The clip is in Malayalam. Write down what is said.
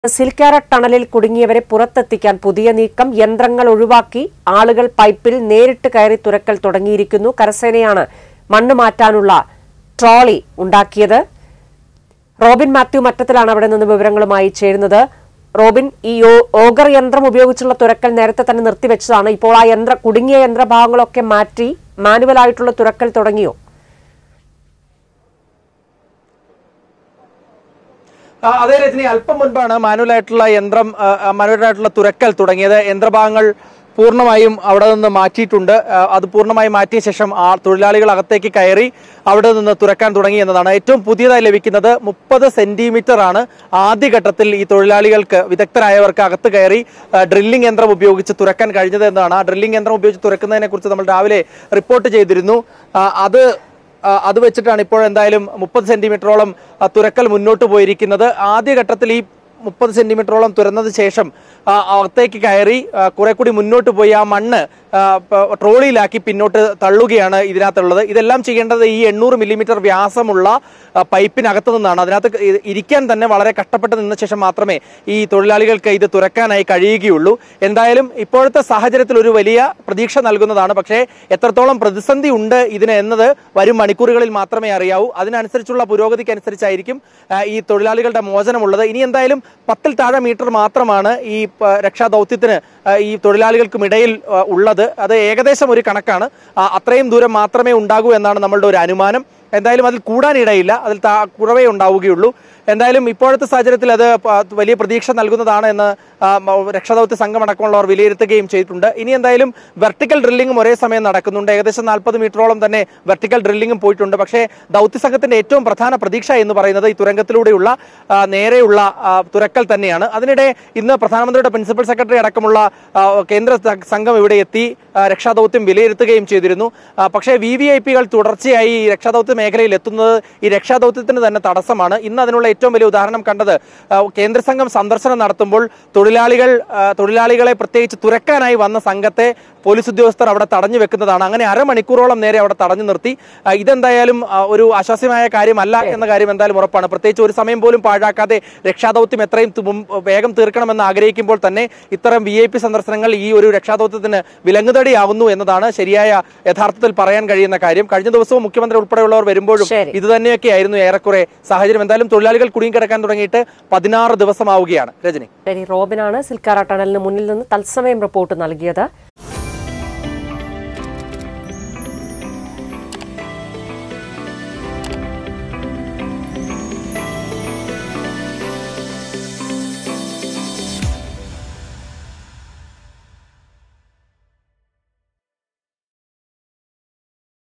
സിൽക്കാര ടണലിൽ കുടുങ്ങിയവരെ പുറത്തെത്തിക്കാൻ പുതിയ നീക്കം യന്ത്രങ്ങൾ ഒഴിവാക്കി ആളുകൾ പൈപ്പിൽ നേരിട്ട് കയറി തുരക്കൽ തുടങ്ങിയിരിക്കുന്നു കരസേനയാണ് മണ്ണ് മാറ്റാനുള്ള ട്രോളി ഉണ്ടാക്കിയത് റോബിൻ മാത്യു മറ്റത്തിലാണ് അവിടെ നിന്ന് വിവരങ്ങളുമായി ചേരുന്നത് റോബിൻ ഈ ഓ- ഓഗർ യന്ത്രം ഉപയോഗിച്ചുള്ള തുരക്കൽ നേരത്തെ തന്നെ നിർത്തിവെച്ചതാണ് ഇപ്പോൾ ആ യന്ത്ര കുടുങ്ങിയ യന്ത്രഭാഗങ്ങളൊക്കെ മാറ്റി മാനുവലായിട്ടുള്ള തുരക്കൽ തുടങ്ങിയോ ആ, അതെ രജനി അല്പം മുൻപാണ് മാനുവലായിട്ടുള്ള യന്ത്രം ആ, ആ, മാനുവലായിട്ടുള്ള തുരക്കൽ തുടങ്ങിയത് യന്ത്രഭാഗങ്ങൾ പൂർണ്ണമായും അവിടെ നിന്ന് മാറ്റിയിട്ടുണ്ട് ആ, അത് പൂർണ്ണമായും മാറ്റിയ ശേഷം ആ തൊഴിലാളികൾ അകത്തേക്ക് കയറി അവിടെ നിന്ന് തുറക്കാൻ തുടങ്ങി എന്നതാണ് ഏറ്റവും പുതിയതായി ലഭിക്കുന്നത് മുപ്പത് സെന്റിമീറ്റർ ആണ് ആദ്യഘട്ടത്തിൽ ഈ തൊഴിലാളികൾക്ക് വിദഗ്ധരായവർക്ക് അകത്ത് കയറി ആ, ഡ്രില്ലിംഗ് യന്ത്രം ഉപയോഗിച്ച് തുറക്കാൻ കഴിഞ്ഞത് എന്നതാണ് ആ ഡ്രില്ലിംഗ് യന്ത്രം ഉപയോഗിച്ച് തുറക്കുന്നതിനെ കുറിച്ച് നമ്മൾ രാവിലെ റിപ്പോർട്ട് ചെയ്തിരുന്നു ആ, അത് ആ, അത് വെച്ചിട്ടാണ് ഇപ്പോൾ എന്തായാലും മുപ്പത് സെന്റിമീറ്ററോളം ആ, തുരക്കൽ മുന്നോട്ട് പോയിരിക്കുന്നത് ആദ്യഘട്ടത്തിൽ ഈ മുപ്പത് സെന്റിമീറ്ററോളം തുറന്നത് ശേഷം ആ, അകത്തേക്ക് കയറി ആ, കുറെ കൂടി മുന്നോട്ട് പോയി ആ മണ്ണ് ആ, പ- ട്രോളിയിലാക്കി പിന്നോട്ട് തള്ളുകയാണ് ഇതിനകത്തുള്ളത് ഇതെല്ലാം ചെയ്യേണ്ടത് ഈ എണ്ണൂറ് മില്ലിമീറ്റർ വ്യാസമുള്ള ആ, പൈപ്പിനകത്ത് നിന്നാണ് അതിനകത്ത് ഇ- ഇരിക്കാൻ തന്നെ വളരെ കഷ്ടപ്പെട്ട് നിന്ന ശേഷം മാത്രമേ ഈ തൊഴിലാളികൾക്ക് ഇത് തുറക്കാനായി കഴിയുകയുള്ളൂ എന്തായാലും ഇപ്പോഴത്തെ സാഹചര്യത്തിൽ ഒരു വലിയ പ്രതീക്ഷ നൽകുന്നതാണ് പക്ഷേ എത്രത്തോളം പ്രതിസന്ധി ഉണ്ട് ഇതിന് എന്നത് വരും മണിക്കൂറുകളിൽ മാത്രമേ അറിയാവൂ അതിനനുസരിച്ചുള്ള പുരോഗതിക്ക് അനുസരിച്ചായിരിക്കും ആ, ഈ തൊഴിലാളികളുടെ മോചനമുള്ളത് ഇനി എന്തായാലും പത്തിൽ താഴെ മീറ്റർ മാത്രമാണ് ഈ പ- രക്ഷാദൗത്യത്തിന് ആ, ഈ തൊഴിലാളികൾക്കും ഇടയിൽ ആ, ഉള്ളത് അത് ഏകദേശം ഒരു കണക്കാണ് ആ, അത്രയും ദൂരം മാത്രമേ ഉണ്ടാകൂ എന്നാണ് നമ്മളുടെ ഒരു അനുമാനം എന്തായാലും അതിൽ കൂടാനിടയില്ല അതിൽ താ- കുറവേ ഉണ്ടാവുകയുള്ളൂ എന്തായാലും ഇപ്പോഴത്തെ സാഹചര്യത്തിൽ അത് പ- വലിയ പ്രതീക്ഷ നൽകുന്നതാണ് എന്ന് ആ, മ- രക്ഷാദൗത്യ സംഘം അടക്കമുള്ളവർ വിലയിരുത്തുകയും ചെയ്തിട്ടുണ്ട് ഇനി എന്തായാലും വെർട്ടിക്കൽ ഡ്രില്ലിംഗും ഒരേ സമയം നടക്കുന്നുണ്ട് ഏകദേശം നാൽപ്പത് മീറ്ററോളം തന്നെ വെർട്ടിക്കൽ ഡ്രില്ലിംഗും പോയിട്ടുണ്ട് പക്ഷേ ദൗത്യ സംഘത്തിന്റെ ഏറ്റവും പ്രധാന പ്രതീക്ഷ എന്ന് പറയുന്നത് ഈ തുരങ്കത്തിലൂടെയുള്ള ആ, നേരെയുള്ള ആ, തുരക്കൽ തന്നെയാണ് അതിനിടെ ഇന്ന് പ്രധാനമന്ത്രിയുടെ പ്രിൻസിപ്പൽ സെക്രട്ടറി അടക്കമുള്ള ആ, കേന്ദ്ര സ- സംഘം ഇവിടെ എത്തി ആ, രക്ഷാദൗത്യം വിലയിരുത്തുകയും ചെയ്തിരുന്നു ആ, പക്ഷേ വി വി ഐ പികൾ തുടർച്ചയായി ഈ രക്ഷാദൗത്യ മേഖലയിൽ എത്തുന്നത് ഈ രക്ഷാദൗത്യത്തിന് തന്നെ തടസ്സമാണ് ഇന്ന് അതിനുള്ള ഏറ്റവും വലിയ ഉദാഹരണം കണ്ടത് ആ, കേന്ദ്ര സംഘം സന്ദർശനം നടത്തുമ്പോൾ തൊഴിലാളികൾ ആ, തൊഴിലാളികളെ പ്രത്യേകിച്ച് തുരക്കാനായി വന്ന സംഘത്തെ പോലീസ് ഉദ്യോഗസ്ഥർ അവിടെ തടഞ്ഞു വെക്കുന്നതാണ് അങ്ങനെ അരമണിക്കൂറോളം നേരെ അവിടെ തടഞ്ഞു നിർത്തി ആ, ഇതെന്തായാലും ആ, ഒരു ആശ്വാസ്യമായ കാര്യമല്ല എന്ന കാര്യം എന്തായാലും ഉറപ്പാണ് പ്രത്യേകിച്ച് ഒരു സമയം പോലും പാഴാക്കാതെ രക്ഷാദൗത്യം എത്രയും തു- മുമ്പ് വേഗം തീർക്കണമെന്ന് ആഗ്രഹിക്കുമ്പോൾ തന്നെ ഇത്തരം വി ഐ പി സന്ദർശനങ്ങൾ ഈ ഒരു രക്ഷാദൗത്യത്തിന് വിലങ്ങുതടിയാവുന്നു എന്നതാണ് ശരിയായ യഥാർത്ഥത്തിൽ പറയാൻ കഴിയുന്ന കാര്യം കഴിഞ്ഞ ദിവസവും മുഖ്യമന്ത്രി ഉൾപ്പെടെയുള്ളവർ വരുമ്പോഴും ശരി. ഇത് തന്നെയൊക്കെയായിരുന്നു ഏറെക്കുറെ സാഹചര്യം എന്തായാലും തൊഴിലാളികൾ കുടുങ്ങിക്കിടക്കാൻ തുടങ്ങിയിട്ട് പതിനാറ് ദിവസമാവുകയാണ് രജനി ശരി റോബിനാണ് സിൽക്കാര ടണലിന് മുന്നിൽ നിന്ന് തത്സമയം റിപ്പോർട്ട് നൽകിയത്